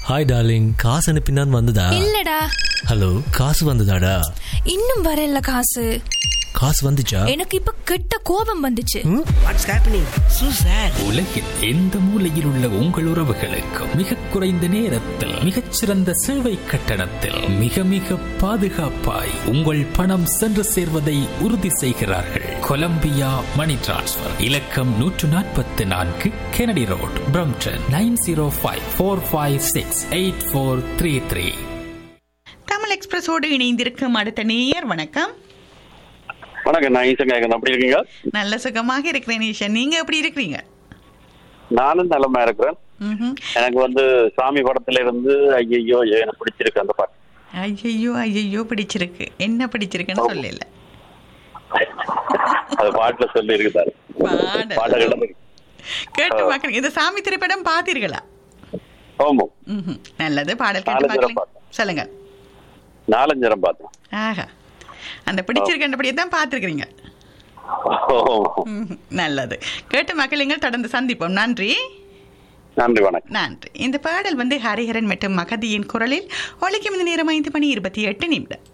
Hi darling காசு அனுப்பினான் வந்ததா இல்லடா ஹலோ காசு வந்ததாடா இன்னும் வரல காசு காசு வந்துச்சா எனக்கு இப்ப கெட்ட கோபம் வந்துச்சு வாட்ஸ் ஹேப்பனிங் சூ சார் உலகின் எந்த மூலையில் உள்ள உங்கள் உறவுகளுக்கு மிக குறைந்த நேரத்தில் மிகச்சிறந்த சேவை கட்டணத்தில் மிக மிக பாதுகாப்பாய் உங்கள் பணம் சென்று சேர்வதை உறுதி செய்கிறார்கள் கொலம்பியா மணி டிரான்ஸ்ஃபர் இலக்கம் நூற்று நாற்பத்தி நான்கு Kennedy road Brampton nine zero five four five six eight four three three Tamil எக்ஸ்பிரஸோடு இணைந்திருக்கும் அடுத்த நேயர் வணக்கம் வணக்கம் நான் ஈசன் கேட்கணும் அப்படி இருக்கீங்க நல்ல சுகமாக இருக்கிறேன் ஈஷன் நீங்க எப்படி இருக்கிறீங்க நானும் நலமா இருக்கிறேன் ம்ஹும். எனக்கு வந்து சாமி படத்துல இருந்து ஐயையோ எனக்கு பிடிச்சிருக்கு அந்த பாட்டு ஐயையோ ஐயையோ பிடிச்சிருக்கு என்ன பிடிச்சிருக்குன்னு சொல்லல அது பாட்டுல சொல்லி இருக்குதாரு பாடல். பாடல்கள் கேட்டு மக்கள் இந்த சாமி திரைப்படம் பார்த்தீர்களா ஆமாம் ம்ஹும். நல்லது பாடல் கேட்டு நாலஞ்சு பார்க்கல பார்த்தேன். சொல்லுங்க நாலஞ்சரம் பார்த்தேன் ஆஹா அந்த பிடிச்சிருக்கபடியே தான் பார்த்துருக்கிறீங்க ஆமாம். நல்லது கேட்டு மக்கள் தொடர்ந்து சந்திப்போம் நன்றி நன்றி வணக்கம் நன்றி இந்த பாடல் வந்து ஹரிஹரன் மற்றும் மகதியின் குரலில் ஒழிக்கும் இந்த நேரம் ஐந்து மணி இருபத்தி எட்டு நிமிடம்